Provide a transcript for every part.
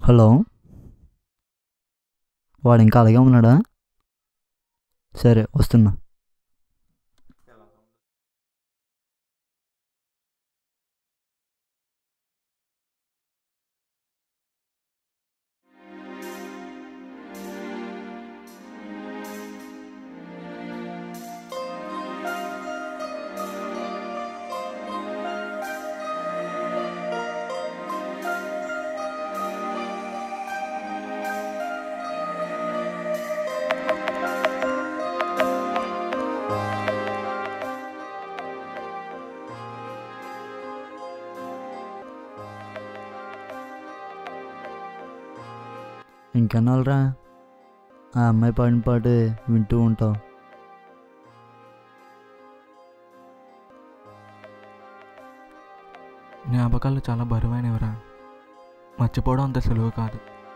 hello వాడు ఇంకా అలాగే ఉన్నాడా సరే వస్తున్నా ఇంకెన్నాళ్ళరా ఆ అమ్మాయి పాడిన పాట వింటూ ఉంటావు జ్ఞాపకాలు చాలా బరువైనవిరా మర్చిపోవడం అంత సులువు కాదు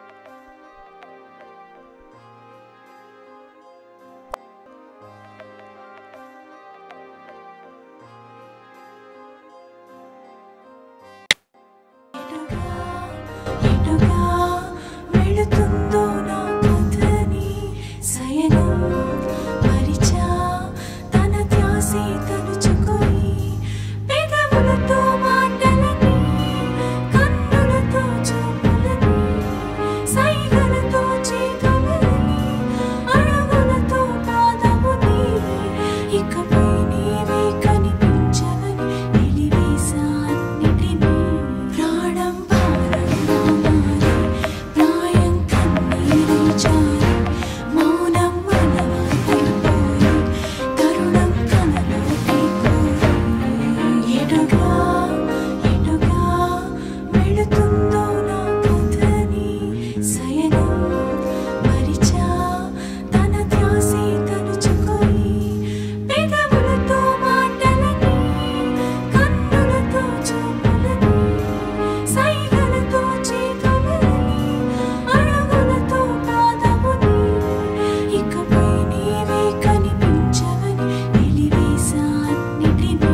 ఎటుగా వెళుతుందో నా కథని సయనం పరిచా తన ధ్యాసే తలుచుకొని పెదవులతో మాటలని కన్నులతో చూపులని సైగలతో చేతులని అడుగులతో పాదముని ఇకపై నీవే కనిపించవని వెలివేసా అన్నిటినీ ప్రాణం భారంగా మారి ప్రాయం కన్నీరై జారి మౌనం మనవాటైపోయి తరుణం కలలోకి కోరి ఎటుగా ఎటుగా వెళుతుందో నా కథని సయనం పరిచా తన ధ్యాసే తలుచుకొని పెదవులతో మాటలని కన్నులతో చూపులని సైగలతో చేతులని అడుగులతో పాదముని ఇకపై నీవే కనిపించవని వెలివేసా అన్నిటినీ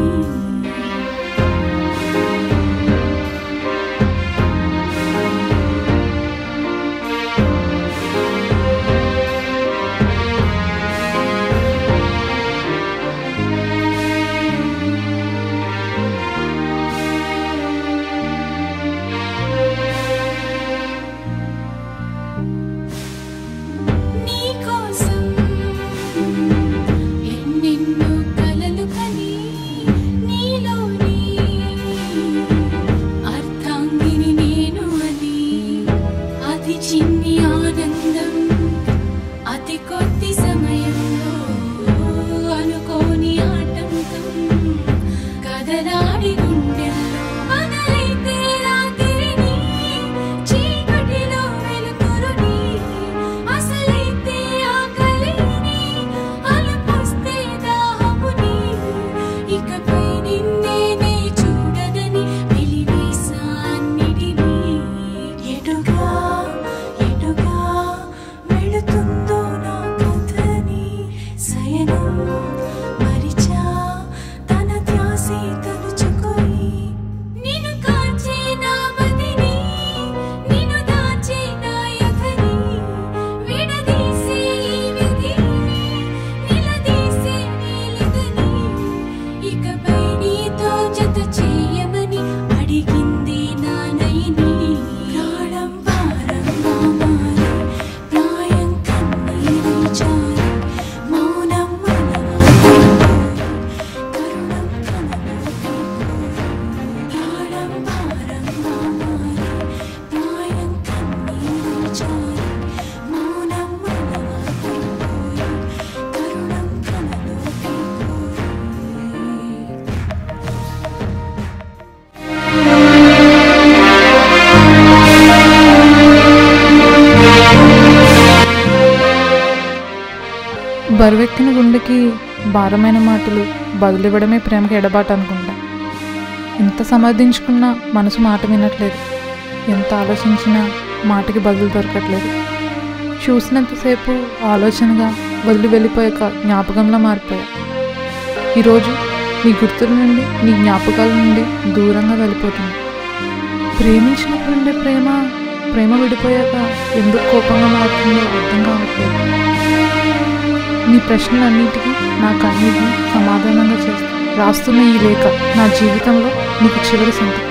నీకోసం ఎన్నెన్నో కలలు కని నీలోని అర్థాంగిని నేను అని అతి చిన్ని ఆనందం అతి కొద్ది సమయంలో అనుకోని ఆటంకం కదలాడి గుండెల్లో మొదలైతే రాత్రిని చీకటిలో వెలుతురుని అసలైతే ఆకలిని అలుపొస్తే దాహముని ఇకపై నిన్నేనే చూడదని వెలివేసా అన్నిటినీ ఎటుగా ఎటుగా వెళుతుందో నా కథని సయనం పరిచా తన ధ్యాసే తలుచుకొని నిన్ను కాచే నా మదిని నిన్ను దాచే నా ఎదరి విడదీసే ఈ విధిని నిలదీసే నీలిదని ఇకపై నీతో జత చేయమని అడిగింది నా నయని ప్రాణం భారంగా మారి ప్రాయం కన్నీరై జారి మౌనం మనవాడిపోయి కరుణం కలలోకి కోరి ప్రాణం భారంగా మారి ప్రాయం కన్నీరై జారి మౌనం మనవాడిపోయి కరుణం కలలోకి కోరి బరువెక్కిన గుండెకి భారమైన మాటలు బదులివ్వడమే ప్రేమకి ఎడబాటు అనుకుంటా ఎంత సమర్థించుకున్నా మనసు మాట వినట్లేదు ఎంత ఆలోచించినా మాటకి బదులు దొరకట్లేదు చూసినంతసేపు ఆలోచనగా వదిలి వెళ్ళిపోయాక జ్ఞాపకంలా మారిపోయా ఈరోజు నీ గుర్తుల నుండి నీ జ్ఞాపకాల నుండి దూరంగా వెళ్ళిపోతుంది ప్రేమించినప్పుడు ఉండే ప్రేమ ప్రేమ విడిపోయాక ఎందుకు కోపంగా మారుతుందో అర్థం కావట్లేదు నీ ప్రశ్నలన్నిటికీ నా కన్నీటిని సమాధానంగా చేస్తా రాస్తున్న ఈ లేఖ నా జీవితంలో నీకు చివరి సంతకం